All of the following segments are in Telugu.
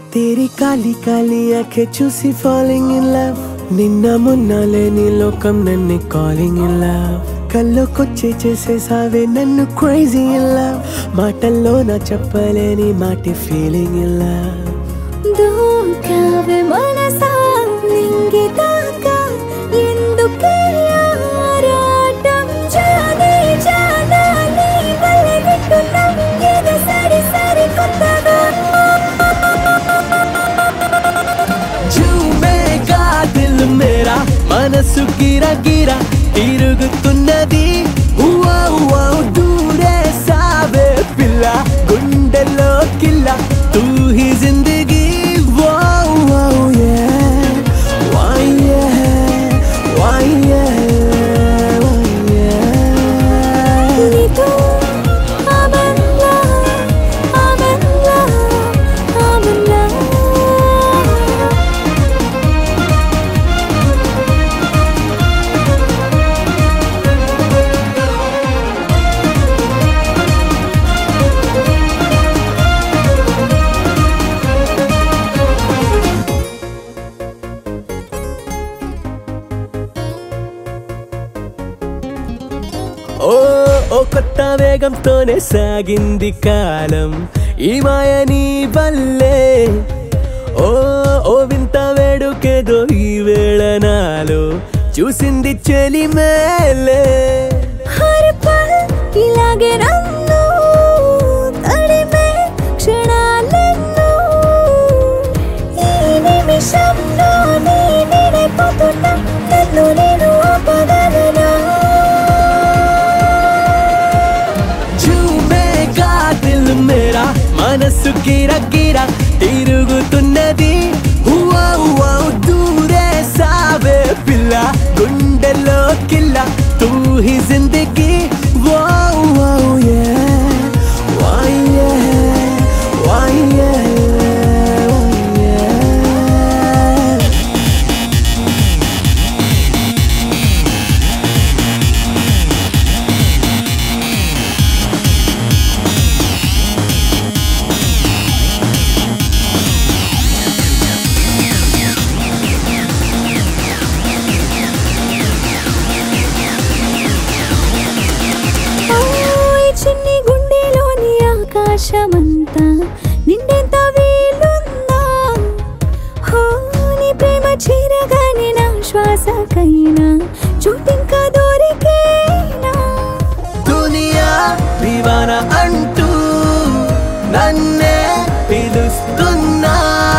तेरी काली काली आंखें చూసి falling in love నిన్న మొన్న లేని లోకం నన్ను calling in love కల్లోకొచ్చే చేసేసావే నన్ను crazy in love మాటల్లో నా చెప్పలేని మాట feeling in love దూకావే మనసా నింగితాకా ఎందుకే ఆరాటం జానే జానా నీ వల్లే వింటున్నాం ఏదో సరి సరి కొత్తగా झूमेगा दिल मेरा మనసు గిరా గిరా తిరుగుతున్నది ఉవ్వా ఉవ్వా దూరే సావే పిల్ల గుండెలో కిల్ల తూ హీ జిందగీ వావ్ వావ్ యే వై యే వై యే వై యే నీతో ఆమన్లా ఆమన్లా ఆమన్లా ఓ ఓ కొత్త వేగంతోనే సాగింది కాలం ఈ మాయ నీ వల్లే ఓ ఓ వింత వేడుకేదో ఈ వేళ నాలో చూసింది చెలి మేలే हर पल ఇలాగే నన్ను తడిమే క్షణాలెన్నో ఈ నిమిషంలో నీ నిడైపోతున్నా నన్ను నేను ఆపగలనా झूमेगा दिल मेरा మనసు గిర గిర తిరుగుతున్నది ఉవ్వా ఉవ్వా దూరే సావే పిల్ల గుండెలో కిల్ల తూ హీ జిందగీ వావ్ వావ్ యే వై యే వై యే వై యే ఓ, ఈ చిన్ని గుండెలోని ఆకాశమంతా నిండెంత వీలుందా హో నీ ప్రేమ చీరగానే నా శ్వాసకైనా చోటింకా దొరికేనా దునియా దివాన అంటూ నన్నే పిలుస్తున్నా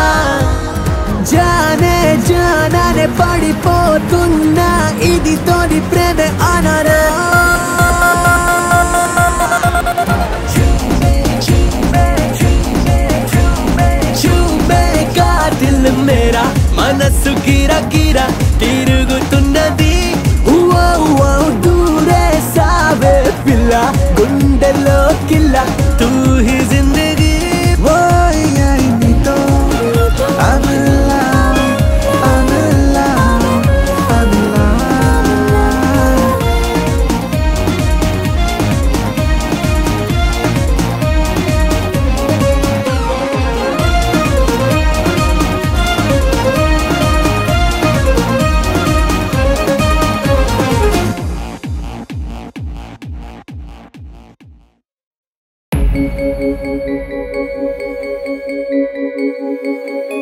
జానే జానానే పడిపోతున్నా ఇది తోడి ప్రేమ అనరా చూమేగా దిల్ మేరా మనసు గిర గిర తిరుగుతున్నది ఉవ్వా ఉవ్వా దూరే సావే పిల్ల గుండెలో కిల్ల తూ హీ జిందగీ ఓయ్ ఐ నీతో I'm in love, I'm in love, I'm in love.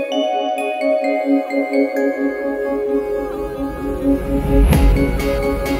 ఆ